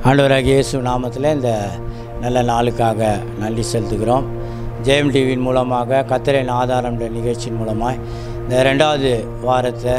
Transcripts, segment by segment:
ஆண்டவராகிய இயேசு நாமத்தில் இந்த நல்ல நாளுக்காக நன்றி செலுத்துகிறோம் ஜெயம் டிவியின் மூலமாக கத்திரின் ஆதாரம் என்ற நிகழ்ச்சியின் மூலமாக இந்த ரெண்டாவது வாரத்தை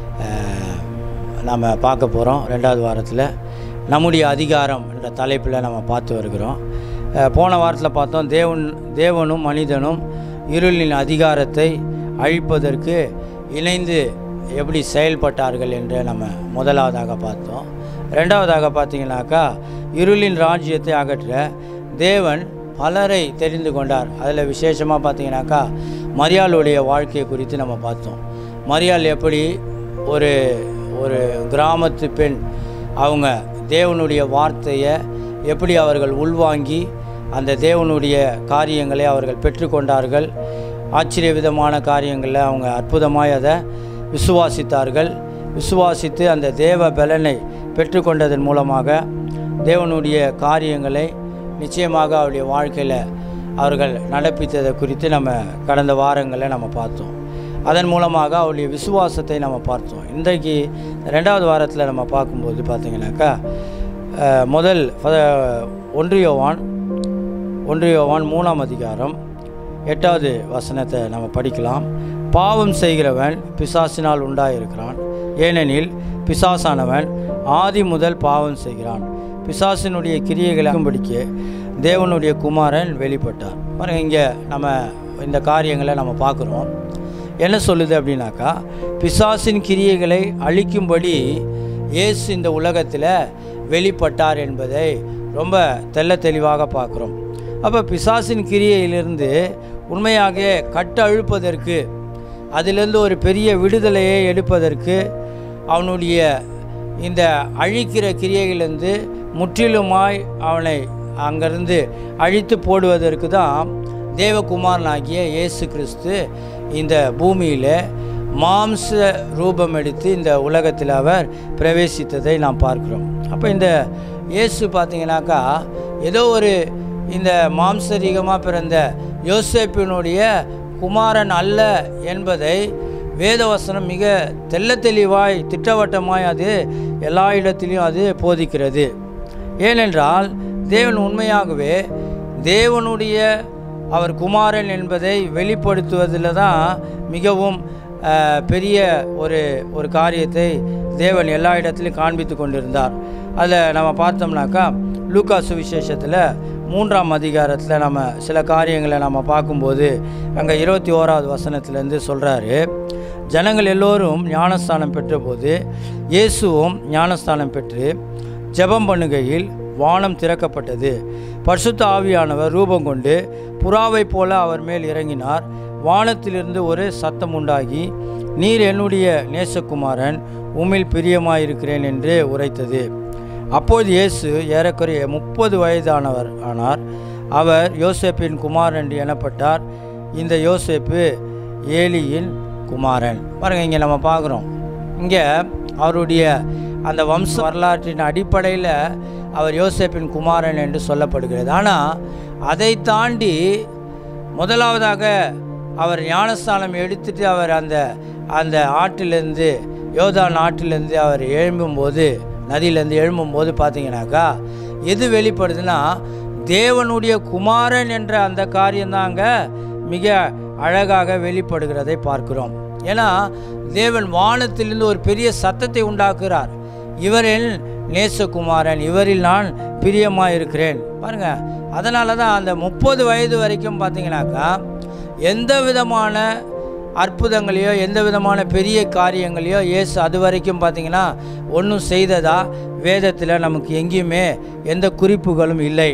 அஹ், நம்ம பார்க்க போகிறோம் ரெண்டாவது வாரத்தில் நம்முடைய அதிகாரம் என்ற தலைப்பில் நம்ம பார்த்து வருகிறோம் அஹ், போன வாரத்தில் பார்த்தோம் தேவன் தேவனும் மனிதனும் இருளின் அதிகாரத்தை அழிப்பதற்கு இணைந்து எப்படி செயல்பட்டார்கள் என்று நம்ம முதலாவதாக பார்த்தோம் ரெண்டாவதாக பார்த்தீங்கன்னாக்கா இருளின் ராஜ்யத்தை அகற்ற தேவன் பலரை தெரிந்து கொண்டார் அதில் விசேஷமாக பார்த்தீங்கன்னாக்கா மரியாளுடைய வாழ்க்கையை குறித்து நம்ம பார்த்தோம் மரியாள் எப்படி ஒரு ஒரு கிராமத்து பெண் அவங்க தேவனுடைய வார்த்தையை எப்படி அவர்கள் உள்வாங்கி அந்த தேவனுடைய காரியங்களை அவர்கள் பெற்றுக்கொண்டார்கள் ஆச்சரிய விதமான காரியங்களில் அவங்க அற்புதமாய் அதை விசுவாசித்தார்கள் விசுவாசித்து அந்த தேவ பலனை பெற்றுக்கொண்டதன் மூலமாக தேவனுடைய காரியங்களை நிச்சயமாக அவருடைய வாழ்க்கையில் அவர்கள் நடப்பித்ததை குறித்து நம்ம கடந்த வாரங்களில் நம்ம பார்த்தோம் அதன் மூலமாக அவருடைய விசுவாசத்தை நம்ம பார்த்தோம் இன்றைக்கு ரெண்டாவது வாரத்தில் நம்ம பார்க்கும்போது பார்த்திங்கனாக்கா அஹ், முதல் பத- ஒன்றியோவான் ஒன்றியோவான் மூணாம் அதிகாரம் எட்டாவது வசனத்தை நம்ம படிக்கலாம் பாவம் செய்கிறவன் பிசாசினால் உண்டாயிருக்கிறான் ஏனெனில் பிசாசானவன் ஆதி முதல் பாவம் செய்கிறான் பிசாசினுடைய கிரியைகளை படிக்க தேவனுடைய குமாரன் வெளிப்பட்டார் பாருங்க இங்கே நம்ம இந்த காரியங்களை நம்ம பார்க்குறோம் என்ன சொல்லுது அப்படின்னாக்கா பிசாசின் கிரியைகளை அழிக்கும்படி இயேசு இந்த உலகத்தில் வெளிப்பட்டார் என்பதை ரொம்ப தெள்ள தெளிவாக பார்க்குறோம் அப்போ பிசாசின் கிரியையிலிருந்து உண்மையாக கட்ட அழுப்பதற்கு அதிலிருந்து ஒரு பெரிய விடுதலையை எடுப்பதற்கு அவனுடைய இந்த அழிக்கிற கிரியைகளிலிருந்து முற்றிலுமாய் அவனை அங்கிருந்து அழித்து போடுவதற்கு தான் தேவகுமாரனாகிய இயேசு கிறிஸ்து இந்த பூமியில் மாம்ச ரூபம் எடுத்து இந்த உலகத்தில் அவர் பிரவேசித்ததை நாம் பார்க்கிறோம் அப்போ இந்த இயேசு பார்த்தீங்கன்னாக்கா ஏதோ ஒரு இந்த மாம்சரீகமாக பிறந்த யோசேப்பினுடைய குமாரன் அல்ல என்பதை வேதவசனம் மிக தெள்ள தெளிவாய் திட்டவட்டமாய் அது எல்லா இடத்திலையும் அது போதிக்கிறது ஏனென்றால் தேவன் உண்மையாகவே தேவனுடைய அவர் குமாரன் என்பதை வெளிப்படுத்துவதில் தான் மிகவும் அஹ், பெரிய ஒரு ஒரு காரியத்தை தேவன் எல்லா இடத்துலையும் காண்பித்து கொண்டிருந்தார் அதில் நம்ம பார்த்தோம்னாக்கா லூக்கா சுவிசேஷத்தில் மூன்றாம் அதிகாரத்தில் நம்ம சில காரியங்களை நம்ம பார்க்கும்போது அங்கே இருபத்தி ஓராவது வசனத்திலேருந்து சொல்கிறாரு ஜனங்கள் எல்லோரும் ஞானஸ்தானம் பெற்றபோது இயேசுவும் ஞானஸ்தானம் பெற்று ஜெபம் பண்ணுகையில் வானம் திறக்கப்பட்டது பரிசுத்த ஆவியானவர் ரூபம் கொண்டு புறாவைப் போல அவர் மேல் இறங்கினார் வானத்திலிருந்து ஒரு சத்தம் உண்டாகி நீர் என்னுடைய நேசகுமாரன் உம்மில் பிரியமாயிருக்கிறேன் என்று உரைத்தது அப்போது இயேசு ஏறக்குறைய முப்பது வயதானவர் ஆனார் அவர் யோசேப்பின் குமாரன் என்று எனப்பட்டார் இந்த யோசேப்பு ஏலியின் குமாரன் பாருங்க இங்கே நம்ம பார்க்குறோம் இங்கே அவருடைய அந்த வம்ச வரலாற்றின் அடிப்படையில் அவர் யோசேப்பின் குமாரன் என்று சொல்லப்படுகிறது ஆனால் அதை தாண்டி முதலாவதாக அவர் ஞானஸ்தானம் எடுத்துட்டு அவர் அந்த அந்த ஆற்றிலிருந்து யோதான் ஆற்றிலிருந்து அவர் எழும்பும்போது நதியிலேருந்து எழும்பும்போது பார்த்தீங்கன்னாக்கா எது வெளிப்படுதுன்னா தேவனுடைய குமாரன் என்ற அந்த காரியம்தாங்க மிக அழகாக வெளிப்படுகிறதை பார்க்கிறோம் ஏன்னா தேவன் வானத்திலிருந்து ஒரு பெரிய சத்தத்தை உண்டாக்குகிறார் இவரில் நேசகுமாரன் இவரில் நான் பிரியமாக இருக்கிறேன் பாருங்க அதனால தான் அந்த முப்பது வயது வரைக்கும் பார்த்தீங்கன்னாக்கா எந்த விதமான அற்புதங்களையோ எந்த விதமான பெரிய காரியங்களையோ இயேசு அது வரைக்கும் பார்த்தீங்கன்னா ஒன்றும் செய்ததா வேதத்தில் நமக்கு எங்கேயுமே எந்த குறிப்புகளும் இல்லை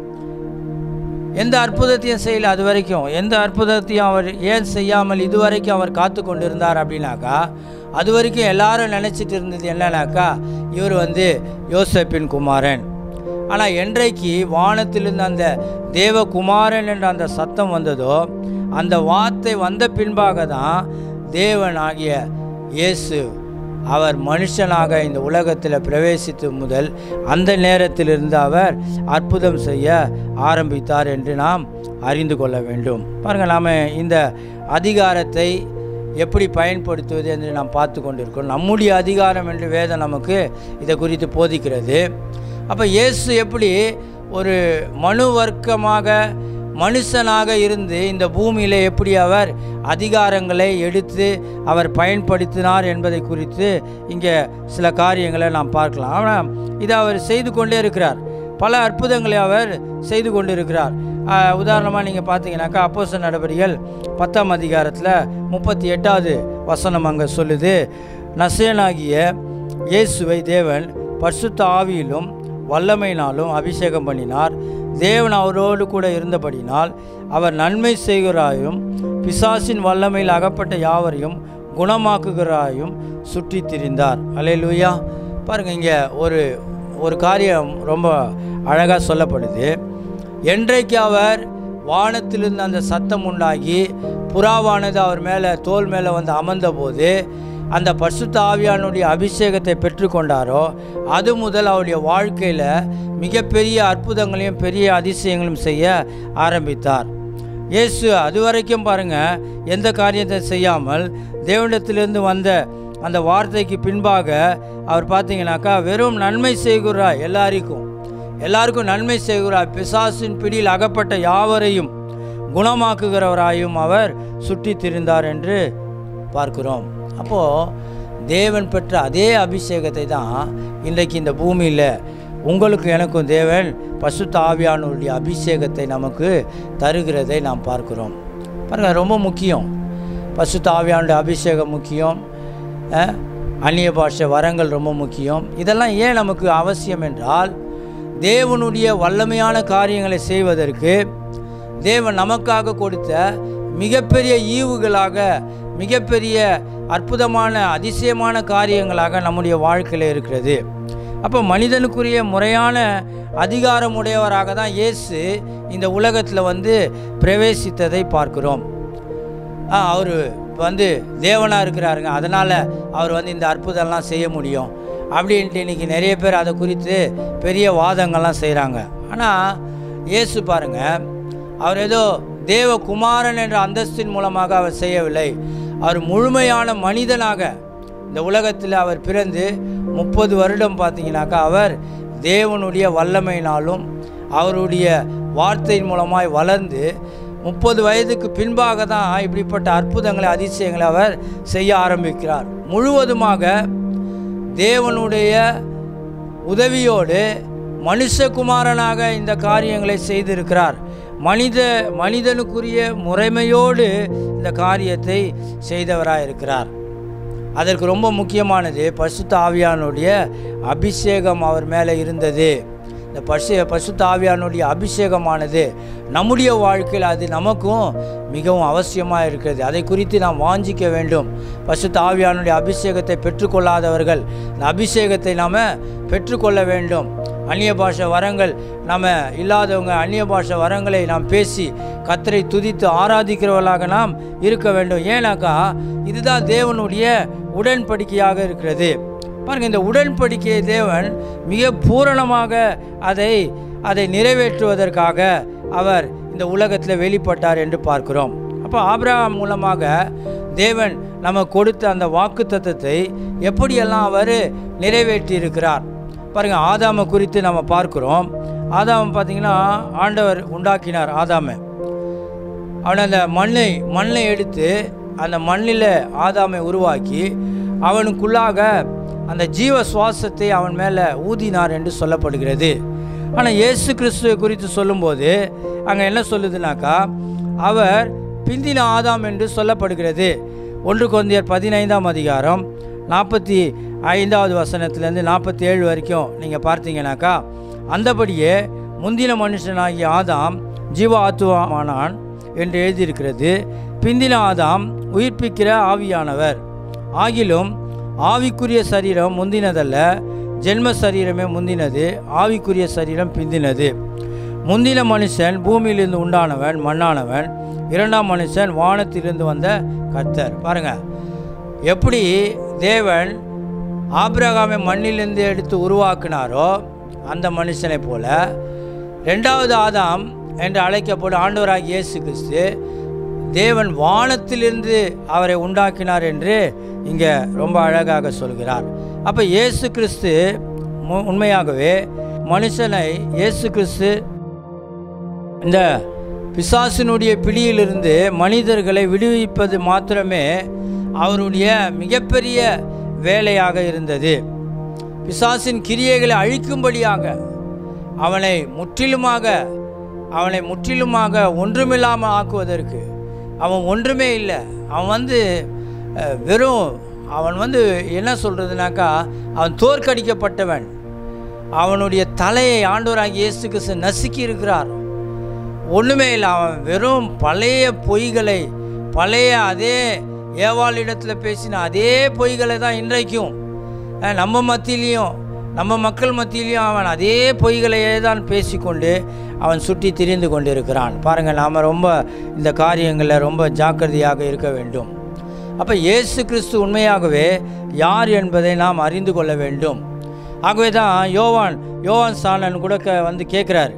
எந்த அற்புதத்தையும் செய்யல அது வரைக்கும் எந்த அற்புதத்தையும் அவர் ஏன் செய்யாமல் இதுவரைக்கும் அவர் காத்து கொண்டிருந்தார் அப்படின்னாக்கா அது வரைக்கும் எல்லாரும் நினச்சிட்டு இருந்தது என்னன்னாக்கா இவர் வந்து யோசப்பின் குமாரன் ஆனால் என்றைக்கு வானத்திலிருந்து அந்த தேவகுமாரன் என்ற அந்த சத்தம் வந்ததோ அந்த வார்த்தை வந்த பின்பாக தான் தேவன் ஆகிய இயேசு அவர் மனுஷனாக இந்த உலகத்தில் பிரவேசித்து முதல் அந்த நேரத்திலிருந்து அவர் அற்புதம் செய்ய ஆரம்பித்தார் என்று நாம் அறிந்து கொள்ள வேண்டும் பாருங்கள் நாம் இந்த அதிகாரத்தை எப்படி பயன்படுத்துவது என்று நாம் பார்த்து கொண்டிருக்கோம் நம்முடைய அதிகாரம் என்று வேதம் நமக்கு இதை குறித்து போதிக்கிறது அப்போ இயேசு எப்படி ஒரு மனு வர்க்கமாக மனுஷனாக இருந்து இந்த பூமியில் எப்படி அவர் அதிகாரங்களை எடுத்து அவர் பயன்படுத்தினார் என்பதை குறித்து இங்கே சில காரியங்களை நாம் பார்க்கலாம் ஆனால் இதை அவர் செய்து கொண்டே இருக்கிறார் பல அற்புதங்களை அவர் செய்து கொண்டிருக்கிறார் உதாரணமாக நீங்கள் பார்த்தீங்கன்னாக்கா அப்போச நடவடிக்கைகள் பத்தாம் அதிகாரத்தில் முப்பத்தி எட்டாவது வசனம் அங்கே சொல்லுது நசேனாகிய இயேசுவை தேவன் பரிசுத்த ஆவியிலும் வல்லமையினாலும் அபிஷேகம் பண்ணினார் தேவன் அவரோடு கூட இருந்தபடினால் அவர் நன்மை செய்கிறாயும் பிசாசின் வல்லமையில் அகப்பட்ட யாவரையும் குணமாக்குகிறாயும் சுற்றி திரிந்தார் அலையலூயா பாருங்கள் இங்கே ஒரு ஒரு காரியம் ரொம்ப அழகாக சொல்லப்படுது என்றைக்கு அவர் வானத்திலிருந்து அந்த சத்தம் உண்டாகி புறாவானது அவர் மேலே தோல் மேலே வந்து அமர்ந்தபோது அந்த பரிசுத்த ஆவியானுடைய அபிஷேகத்தை பெற்றுக்கொண்டாரோ அது முதல் அவருடைய வாழ்க்கையில் மிகப்பெரிய அற்புதங்களையும் பெரிய அதிசயங்களும் செய்ய ஆரம்பித்தார் இயேசு அது வரைக்கும் பாருங்கள் எந்த காரியத்தை செய்யாமல் தேவனிடத்திலிருந்து வந்த அந்த வார்த்தைக்கு பின்பாக அவர் பார்த்தீங்கன்னாக்கா வெறும் நன்மை செய்கிறார் எல்லாருக்கும் எல்லாருக்கும் நன்மை செய்கிறார் பிசாசின் பிடியில் அகப்பட்ட யாவரையும் குணமாக்குகிறவராயும் அவர் சுற்றி திரிந்தார் என்று பார்க்கிறோம் அப்போது தேவன் பெற்ற அதே அபிஷேகத்தை தான் இன்றைக்கு இந்த பூமியில் உங்களுக்கு எனக்கும் தேவன் பசுத்த ஆவியானுடைய அபிஷேகத்தை நமக்கு தருகிறதை நாம் பார்க்கிறோம் பாருங்கள் ரொம்ப முக்கியம் பசுத்த ஆவியானுடைய அபிஷேகம் முக்கியம் அஹ், அந்நிய பாஷை வரங்கள் ரொம்ப முக்கியம் இதெல்லாம் ஏன் நமக்கு அவசியம் என்றால் தேவனுடைய வல்லமையான காரியங்களை செய்வதற்கு தேவன் நமக்காக கொடுத்த மிகப்பெரிய ஈவுகளாக மிகப்பெரிய அற்புதமான அதிசயமான காரியங்களாக நம்முடைய வாழ்க்கையில் இருக்கிறது அப்போ மனிதனுக்குரிய முறையான அதிகாரமுடையவராக தான் இயேசு இந்த உலகத்தில் வந்து பிரவேசித்ததை பார்க்கிறோம் அவர் வந்து தேவனாக இருக்கிறாருங்க அதனால் அவர் வந்து இந்த அற்புதம்லாம் செய்ய முடியும் அப்படின்ட்டு இன்றைக்கி நிறைய பேர் அதை குறித்து பெரிய வாதங்கள்லாம் செய்கிறாங்க ஆனால் இயேசு பாருங்க அவர் ஏதோ தேவகுமாரன் என்ற அந்தஸ்தின் மூலமாக அவர் செய்யவில்லை அவர் முழுமையான மனிதனாக இந்த உலகத்தில் அவர் பிறந்து முப்பது வருடம் பார்த்தீங்கன்னாக்கா அவர் தேவனுடைய வல்லமையினாலும் அவருடைய வார்த்தையின் மூலமாய் வளர்ந்து முப்பது வயதுக்கு பின்பாக தான் இப்படிப்பட்ட அற்புதங்களை அதிசயங்களை அவர் செய்ய ஆரம்பிக்கிறார் முழுவதுமாக தேவனுடைய உதவியோடு மனுஷகுமாரனாக இந்த காரியங்களை செய்திருக்கிறார் மனித மனிதனுக்குரிய முறைமையோடு இந்த காரியத்தை செய்தவராக இருக்கிறார் அதற்கு ரொம்ப முக்கியமானது பசுத்த ஆவியானுடைய அபிஷேகம் அவர் மேலே இருந்தது இந்த பசு பசுத்த ஆவியானுடைய அபிஷேகமானது நம்முடைய வாழ்க்கையில் அது நமக்கும் மிகவும் அவசியமாக இருக்கிறது அதை குறித்து நாம் வாஞ்சிக்க வேண்டும் பசுத்த ஆவியானுடைய அபிஷேகத்தை பெற்றுக்கொள்ளாதவர்கள் இந்த அபிஷேகத்தை நாம் பெற்றுக்கொள்ள வேண்டும் அந்நிய பாஷை வரங்கள் நம்ம இல்லாதவங்க அந்நிய பாஷை வரங்களை நாம் பேசி கத்தரை துதித்து ஆராதிக்கிறவர்களாக நாம் இருக்க வேண்டும் ஏன்னாக்கா இதுதான் தேவனுடைய உடன்படிக்கையாக இருக்கிறது பாருங்க இந்த உடன்படிக்கையை தேவன் மிக பூரணமாக அதை அதை நிறைவேற்றுவதற்காக அவர் இந்த உலகத்தில் வெளிப்பட்டார் என்று பார்க்கிறோம் அப்போ ஆபிரகாம் மூலமாக தேவன் நம்ம கொடுத்த அந்த வாக்கு தத்தத்தை எப்படியெல்லாம் அவர் நிறைவேற்றி இருக்கிறார் பாருங்கள் ஆதாமை குறித்து நம்ம பார்க்குறோம் ஆதாம் பார்த்திங்கன்னா ஆண்டவர் உண்டாக்கினார் ஆதாமை அவன் அந்த மண்ணை மண்ணை எடுத்து அந்த மண்ணில் ஆதாமை உருவாக்கி அவனுக்குள்ளாக அந்த ஜீவ சுவாசத்தை அவன் மேலே ஊதினார் என்று சொல்லப்படுகிறது ஆனால் இயேசு கிறிஸ்துவை குறித்து சொல்லும்போது அங்கே என்ன சொல்லுதுனாக்கா அவர் பிந்தின ஆதாம் என்று சொல்லப்படுகிறது ஒன்று கொந்தியர் பதினைந்தாம் அதிகாரம் நாற்பத்தி ஐந்தாவது வசனத்துலேருந்து நாற்பத்தி ஏழு வரைக்கும் நீங்கள் பார்த்தீங்கன்னாக்கா அந்தபடியே முந்தின மனுஷனாகிய ஆதாம் ஜீவ ஆத்துவமானான் என்று எழுதியிருக்கிறது பிந்தின ஆதாம் உயிர்ப்பிக்கிற ஆவியானவர் ஆகிலும் ஆவிக்குரிய சரீரம் முந்தினதல்ல ஜென்ம சரீரமே முந்தினது ஆவிக்குரிய சரீரம் பிந்தினது முந்தின மனுஷன் பூமியிலிருந்து உண்டானவன் மண்ணானவன் இரண்டாம் மனுஷன் வானத்திலிருந்து வந்த கர்த்தர் பாருங்க எப்படி தேவன் ஆபிரகாமை மண்ணிலிருந்து எடுத்து உருவாக்கினாரோ அந்த மனுஷனை போல ரெண்டாவது ஆதாம் என்று அழைக்கப்படும் ஆண்டவராகிய இயேசு கிறிஸ்து தேவன் வானத்திலிருந்து அவரை உண்டாக்கினார் என்று இங்கே ரொம்ப அழகாக சொல்கிறார் அப்போ இயேசு கிறிஸ்து மு- உண்மையாகவே மனுஷனை இயேசு கிறிஸ்து இந்த பிசாசினுடைய பிடியிலிருந்து மனிதர்களை விடுவிப்பது மாத்திரமே அவருடைய மிகப்பெரிய வேலையாக இருந்தது பிசாசின் கிரியைகளை அழிக்கும்படியாக அவனை முற்றிலுமாக அவனை முற்றிலுமாக ஒன்றுமில்லாமல் ஆக்குவதற்கு அவன் ஒன்றுமே இல்லை அவன் வந்து அஹ், வெறும் அவன் வந்து என்ன சொல்கிறதுனாக்கா அவன் தோற்கடிக்கப்பட்டவன் அவனுடைய தலையை ஆண்டவராகிய இயேசு கிறிஸ்து நசுக்கி இருக்கிறார் ஒன்றுமே இல்லை அவன் வெறும் பழைய பொய்களை பழைய அதே ஏவாளிடத்தில் பேசின அதே பொய்களை தான் இன்றைக்கும் அஹ், நம்ம மத்தியிலையும் நம்ம மக்கள் மத்தியிலையும் அவன் அதே பொய்களையே தான் பேசிக்கொண்டு அவன் சுற்றி திரிந்து கொண்டிருக்கிறான் பாருங்கள் நாம் ரொம்ப இந்த காரியங்களில் ரொம்ப ஜாக்கிரதையாக இருக்க வேண்டும் அப்போ இயேசு கிறிஸ்து உண்மையாகவே யார் என்பதை நாம் அறிந்து கொள்ள வேண்டும் ஆகவே தான் யோவான் யோவான் சாணன் கூட க வந்து கேட்குறார்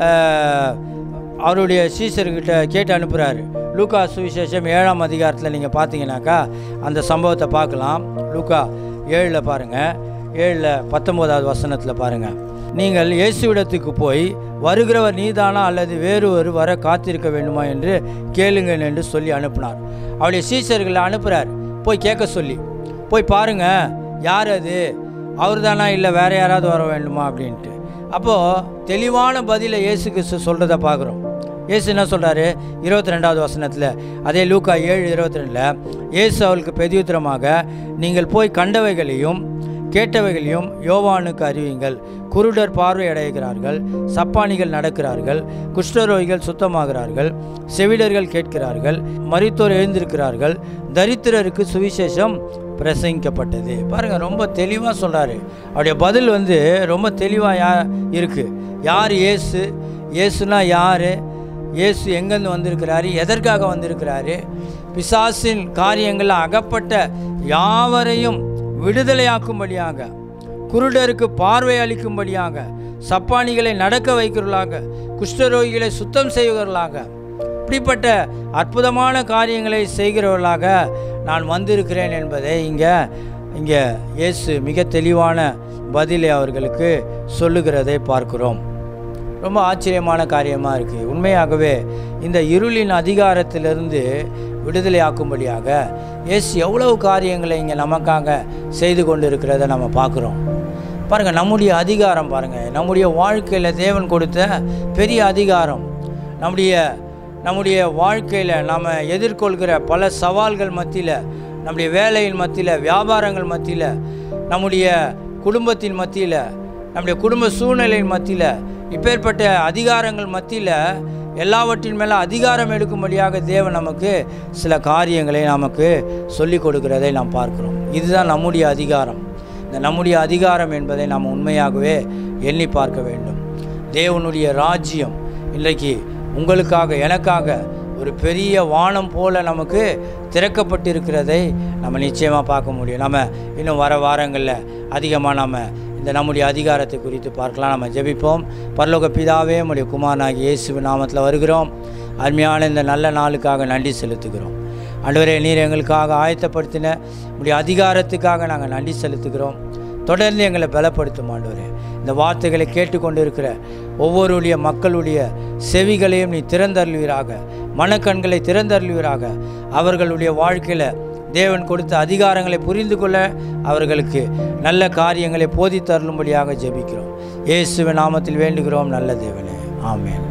அவருடைய சீசர்கிட்ட கேட்டு அனுப்புகிறாரு லூக்கா சுவிசேஷம் ஏழாம் அதிகாரத்தில் நீங்கள் பார்த்தீங்கன்னாக்கா அந்த சம்பவத்தை பார்க்கலாம் லூக்கா ஏழில் பாருங்கள் ஏழில் பத்தொம்போதாவது வசனத்தில் பாருங்கள் நீங்கள் இயேசுவிடத்துக்கு போய் வருகிறவர் நீதானா அல்லது வேறு ஒரு வர காத்திருக்க வேண்டுமா என்று கேளுங்கள் என்று சொல்லி அனுப்பினார் அவருடைய சீசர்களை அனுப்புகிறார் போய் கேட்க சொல்லி போய் பாருங்க யார் அது அவர் தானா இல்லை வேற யாராவது வர வேண்டுமா அப்படின்ட்டு அப்போது தெளிவான பதிலை இயேசு கிறிஸ்து சொல்கிறத பார்க்குறோம் இயேசு என்ன சொல்கிறாரு இருபத்தி ரெண்டாவது வசனத்தில் அதே லூக்கா ஏழு இருபத்தி ரெண்டில் இயேசு அவளுக்கு பிரதியுத்தரமாக நீங்கள் போய் கண்டவைகளையும் கேட்டவைகளையும் யோவானுக்கு அறிவியுங்கள் குருடர் பார்வை அடைகிறார்கள் சப்பானிகள் நடக்கிறார்கள் குஷ்டரோகிகள் சுத்தமாகிறார்கள் செவிடர்கள் கேட்கிறார்கள் மரித்தோர் எழுந்திருக்கிறார்கள் தரித்திரருக்கு சுவிசேஷம் பிரசங்கிக்கப்பட்டது பாருங்க ரொம்ப தெளிவாக சொல்கிறாரு அவருடைய பதில் வந்து ரொம்ப தெளிவாக யா இருக்குது யார் இயேசு இயேசுனா யார் இயேசு எங்கேருந்து வந்திருக்கிறாரு எதற்காக வந்திருக்கிறாரு பிசாசின் காரியங்களில் அகப்பட்ட யாவரையும் விடுதலையாக்கும்படியாக குருடருக்கு பார்வை அளிக்கும்படியாக சப்பானிகளை நடக்க வைக்கிறவர்களாக குஷ்டரோகிகளை சுத்தம் செய்கிறவர்களாக இப்படிப்பட்ட அற்புதமான காரியங்களை செய்கிறவர்களாக நான் வந்திருக்கிறேன் என்பதை இங்கே இங்கே இயேசு மிக தெளிவான பதிலை அவர்களுக்கு சொல்லுகிறதை பார்க்கிறோம் ரொம்ப ஆச்சரியமான காரியமாக இருக்குது உண்மையாகவே இந்த இருளின் அதிகாரத்திலிருந்து விடுதலையாக்கும்படியாக இயேசு எவ்வளவு காரியங்களை இங்கே நமக்காக செய்து கொண்டு இருக்கிறத நம்ம பார்க்குறோம் பாருங்கள் நம்முடைய அதிகாரம் பாருங்கள் நம்முடைய வாழ்க்கையில் தேவன் கொடுத்த பெரிய அதிகாரம் நம்முடைய நம்முடைய வாழ்க்கையில் நாம் எதிர்கொள்கிற பல சவால்கள் மத்தியில் நம்முடைய வேலையின் மத்தியில் வியாபாரங்கள் மத்தியில் நம்முடைய குடும்பத்தின் மத்தியில் நம்முடைய குடும்ப சூழ்நிலையின் மத்தியில் இப்பேற்பட்ட அதிகாரங்கள் மத்தியில் எல்லாவற்றின் மேலே அதிகாரம் எடுக்கும்படியாக தேவன் நமக்கு சில காரியங்களை நமக்கு சொல்லிக் கொடுக்கிறதை நாம் பார்க்கிறோம் இதுதான் நம்முடைய அதிகாரம் இந்த நம்முடைய அதிகாரம் என்பதை நாம் உண்மையாகவே எண்ணி பார்க்க வேண்டும் தேவனுடைய ராஜ்யம் இன்றைக்கு உங்களுக்காக எனக்காக ஒரு பெரிய வானம் போல நமக்கு திறக்கப்பட்டிருக்கிறதை நம்ம நிச்சயமாக பார்க்க முடியும் நம்ம இன்னும் வர வாரங்களில் அதிகமாக நம்ம இந்த நம்முடைய அதிகாரத்தை குறித்து பார்க்கலாம் நம்ம ஜெபிப்போம் பரலோக பிதாவே நம்முடைய குமாரனாகி இயேசு நாமத்தில் வருகிறோம் அருமையான இந்த நல்ல நாளுக்காக நன்றி செலுத்துகிறோம் ஆண்டவரே நீர் எங்களுக்காக ஆயத்தப்படுத்தின உடைய அதிகாரத்துக்காக நாங்கள் நன்றி செலுத்துகிறோம் தொடர்ந்து எங்களை பலப்படுத்தும் ஆண்டவரே இந்த வார்த்தைகளை கேட்டுக்கொண்டு இருக்கிற ஒவ்வொருடைய மக்களுடைய செவிகளையும் நீ திறந்தருள்வீராக மனக்கண்களை திறந்தருள்வீராக அவர்களுடைய வாழ்க்கையில் தேவன் கொடுத்த அதிகாரங்களை புரிந்து கொள்ள அவர்களுக்கு நல்ல காரியங்களை போதித்தருளும்படியாக ஜெபிக்கிறோம் இயேசுவின் நாமத்தில் வேண்டுகிறோம் நல்ல தேவனே ஆமென்